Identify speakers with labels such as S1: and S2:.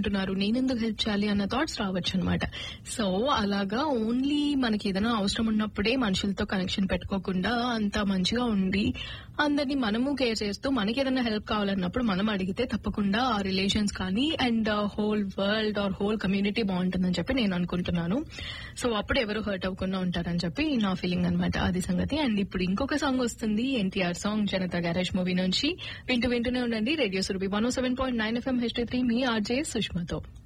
S1: ఉంటున్నారు నేను ఎందుకు హెల్ప్ చేయాలి అన్న థాట్స్ రావచ్చు అనమాట సో అలాగా ఓన్లీ మనకి ఏదైనా అవసరం ఉన్నప్పుడే మనుషులతో కనెక్షన్ పెట్టుకోకుండా అంత మంచిగా ఉండి అందరినీ మనము కేర్ చేస్తూ మనకి ఏదైనా హెల్ప్ కావాలన్నప్పుడు మనం అడిగితే తప్పకుండా ఆ రిలేషన్స్ కానీ and whole world or whole community బాగుంటుందని చెప్పి నేను అనుకుంటున్నాను సో అప్పుడు ఎవరు హర్ట్ అవ్వకుండా ఉంటారని చెప్పి నా ఫీలింగ్ అనమాట అది సంగతి అండ్ ఇప్పుడు ఇంకొక సాంగ్ వస్తుంది NTR song Janatha garage movie నుంచి వింటూ వింటూనే ఉండండి radio Surabhi one seven point nine FM H three మీ ఆర్జే సుష్మతో